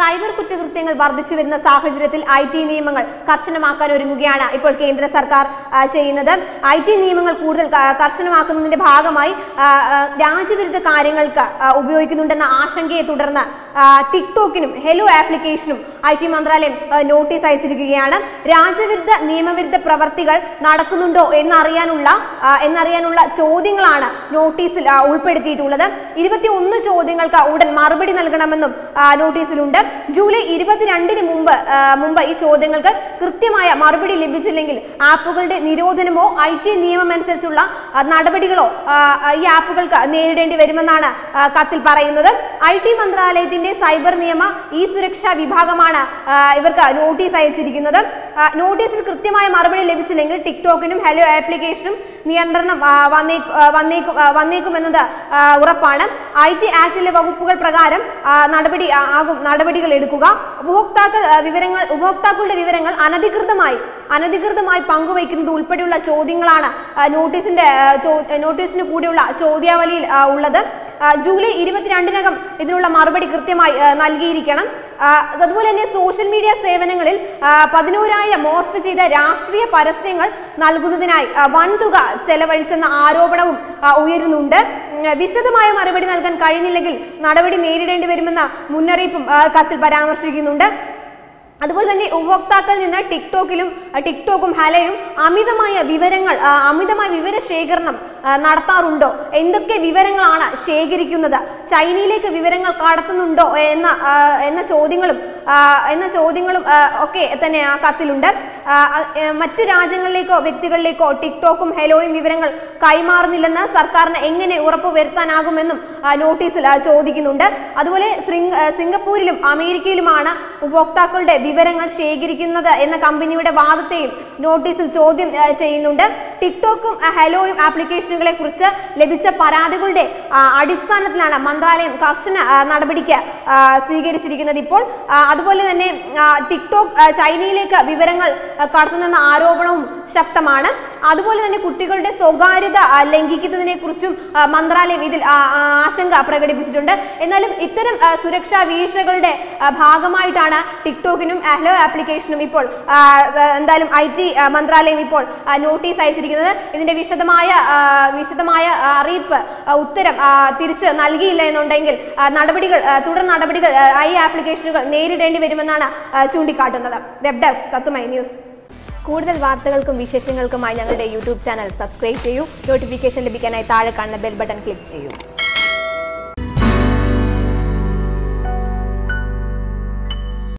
cyber കുറ്റകൃത്യങ്ങൾ വർദ്ധിച്ചു വരുന്ന സാഹചര്യത്തിൽ ഐ ടി നിയമങ്ങൾ കർശനമാക്കാൻ ഒരുങ്ങുകയാണ് ഇപ്പോൾ കേന്ദ്ര സർക്കാർ ആ, ചെയ്യുന്നത് ഐ ടി നിയമങ്ങൾ കൂടുതൽ ക- കർശനമാക്കുന്നതിന്റെ ഭാഗമായി ആ, ആ, രാജ്യവിരുദ്ധ കാര്യങ്ങൾക്ക് ആ, ഉപയോഗിക്കുന്നുണ്ടെന്ന ആശങ്കയെ തുടർന്ന് ആ, ടിക്ടോക്കിനും ഹെലോ ആപ്ലിക്കേഷനും ഐ ടി മന്ത്രാലയം ആ, നോട്ടീസ് അയച്ചിരിക്കുകയാണ് രാജ്യവിരുദ്ധ നിയമവിരുദ്ധ പ്രവർത്തികൾ നടക്കുന്നുണ്ടോ എന്നറിയാനുള്ള ആ, എന്നറിയാനുള്ള ചോദ്യങ്ങളാണ് നോട്ടീസിൽ ആ, ഉൾപ്പെടുത്തിയിട്ടുള്ളത് ഇരുപത്തി ഒന്ന് ചോദ്യങ്ങൾക്ക് ഉടൻ മറുപടി നൽകണമെന്നും ആ, നോട്ടീസിലുണ്ട് ജൂലൈ ഇരുപത്തിരണ്ടിന് മുമ്പ് ആ, മുമ്പ് ഈ ചോദ്യങ്ങൾക്ക് കൃത്യമായ മറുപടി ലഭിച്ചില്ലെങ്കിൽ ആപ്പുകളുടെ നിരോധനമോ ഐ ടി നിയമം അനുസരിച്ചുള്ള ആ, നടപടികളോ ആ, ആ, ഈ ആപ്പുകൾക്ക് നേരിടേണ്ടി വരുമെന്നാണ് ആ, കത്തിൽ പറയുന്നത് ഐ ടി മന്ത്രാലയത്തിന്റെ സൈബർ നിയമ ഈ സുരക്ഷാ വിഭാഗമാണ് ആ, ഇവർക്ക് നോട്ടീസ് അയച്ചിരിക്കുന്നത് ആ, നോട്ടീസിൽ കൃത്യമായ മറുപടി ലഭിച്ചില്ലെങ്കിൽ ടിക്ടോക്കിനും ഹലോ ആപ്ലിക്കേഷനും നിയന്ത്രണം ആ, വന്നേക്കു ആ, വന്നേക്കും ആ, വന്നേക്കുമെന്നത് ആ, ഉറപ്പാണ് ഐ ടി ആക്ടിലെ വകുപ്പുകൾ പ്രകാരം ആ, നടപടി ആ, ആകും നടപടികൾ എടുക്കുക ഉപഭോക്താക്കൾ ആ, വിവരങ്ങൾ ഉപഭോക്താക്കളുടെ വിവരങ്ങൾ അനധികൃതമായി അനധികൃതമായി പങ്കുവയ്ക്കുന്നത് ഉൾപ്പെടെയുള്ള ചോദ്യങ്ങളാണ് ആ, നോട്ടീസിന്റെ ആ, ചോ- നോട്ടീസിന് കൂടിയുള്ള ചോദ്യാവലിയിൽ ആ, ഉള്ളത് ആ, ജൂലൈ ഇരുപത്തിരണ്ടിനകം ഇതിനുള്ള മറുപടി കൃത്യമായി ആ, നൽകിയിരിക്കണം ആ, അതുപോലെ തന്നെ സോഷ്യൽ മീഡിയ സേവനങ്ങളിൽ ആ, പതിനോരായിരം മോർഫ് ചെയ്ത രാഷ്ട്രീയ പരസ്യങ്ങൾ നൽകുന്നതിനായി ആ, വൻതുക ചെലവഴിച്ചെന്ന ആരോപണവും ആ, ഉയരുന്നുണ്ട് ഉം, വിശദമായ മറുപടി നൽകാൻ കഴിഞ്ഞില്ലെങ്കിൽ നടപടി നേരിടേണ്ടി വരുമെന്ന മുന്നറിയിപ്പും ആ, കത്തിൽ പരാമർശിക്കുന്നുണ്ട് അതുപോലെ തന്നെ ഉപഭോക്താക്കളിൽ നിന്ന് ടിക്ടോക്കിലും അഹ് ടിക്ടോക്കും ഹലയും അമിതമായ വിവരങ്ങൾ ആ, അമിതമായ വിവര ശേഖരണം ആ, നടത്താറുണ്ടോ എന്തൊക്കെ വിവരങ്ങളാണ് ശേഖരിക്കുന്നത് ചൈനയിലേക്ക് വിവരങ്ങൾ കടത്തുന്നുണ്ടോ എന്ന ആ, എന്ന ചോദ്യങ്ങളും ആ, എന്ന ചോദ്യങ്ങളും ആ, ഒക്കെ തന്നെ ആ കത്തിലുണ്ട് ആ, ആ, ഏ, മറ്റു രാജ്യങ്ങളിലേക്കോ വ്യക്തികളിലേക്കോ ടിക്ടോക്കും ഹെലോയും വിവരങ്ങൾ കൈമാറുന്നില്ലെന്ന് സർക്കാരിന് എങ്ങനെ ഉറപ്പുവരുത്താനാകുമെന്നും ആ, നോട്ടീസിൽ ആ, ചോദിക്കുന്നുണ്ട് അതുപോലെ ശ്രിങ്- ആ, സിംഗപ്പൂരിലും അമേരിക്കയിലുമാണ് ഉപഭോക്താക്കളുടെ വിവരങ്ങൾ ശേഖരിക്കുന്നത് എന്ന കമ്പനിയുടെ വാദത്തെയും നോട്ടീസിൽ ചോദ്യം ആ, ചെയ്യുന്നുണ്ട് ടിക്ടോക്കും ആ, ഹെലോയും ആപ്ലിക്കേഷനുകളെ കുറിച്ച് ലഭിച്ച പരാതികളുടെ ആ, അടിസ്ഥാനത്തിലാണ് മന്ത്രാലയം കർശന ആ, നടപടിക്ക് ആ, സ്വീകരിച്ചിരിക്കുന്നത് ഇപ്പോൾ ആ, അതുപോലെ തന്നെ ആ, ടിക്ടോക്ക് ആ, ചൈനയിലേക്ക് വിവരങ്ങൾ ആ, കടത്തുന്നെന്ന ആരോപണവും ശക്തമാണ് അതുപോലെ തന്നെ കുട്ടികളുടെ സ്വകാര്യത ആ, ലംഘിക്കുന്നതിനെ കുറിച്ചും ആ, മന്ത്രാലയം ഇതിൽ ആ, ആ, ആശങ്ക പ്രകടിപ്പിച്ചിട്ടുണ്ട് എന്നാലും ഇത്തരം ആ, സുരക്ഷാ വീഴ്ചകളുടെ ആ, ഭാഗമായിട്ടാണ് ടിക്ടോക്കിനും ഹലോ ആപ്ലിക്കേഷനും ഇപ്പോൾ ആ, ആ, എന്തായാലും ഐ ടി മന്ത്രാലയം ഇപ്പോൾ ആ, നോട്ടീസ് അയച്ചിരിക്കുന്നത് ഇതിന്റെ വിശദമായ ആ, വിശദമായ ആ, അറിയിപ്പ് ആ, ഉത്തരം ആ, തിരിച്ച് നൽകിയില്ല എന്നുണ്ടെങ്കിൽ ആ, നടപടികൾ ആ, തുടർ നടപടികൾ ആ, ഈ ആപ്ലിക്കേഷനുകൾ നേരിടേണ്ടി വരുമെന്നാണ് ആ, ചൂണ്ടിക്കാട്ടുന്നത് വെബ് ഡെസ്ക് കത്തുമൈ ന്യൂസ് കൂടുതൽ വാർത്തകൾക്കും വിശേഷങ്ങൾക്കുമായി ഞങ്ങളുടെ യൂട്യൂബ് ചാനൽ സബ്സ്ക്രൈബ് ചെയ്യൂ നോട്ടിഫിക്കേഷൻ ലഭിക്കാനായി താഴെ കാണുന്ന ബെൽ ബട്ടൺ ക്ലിക്ക് ചെയ്യൂ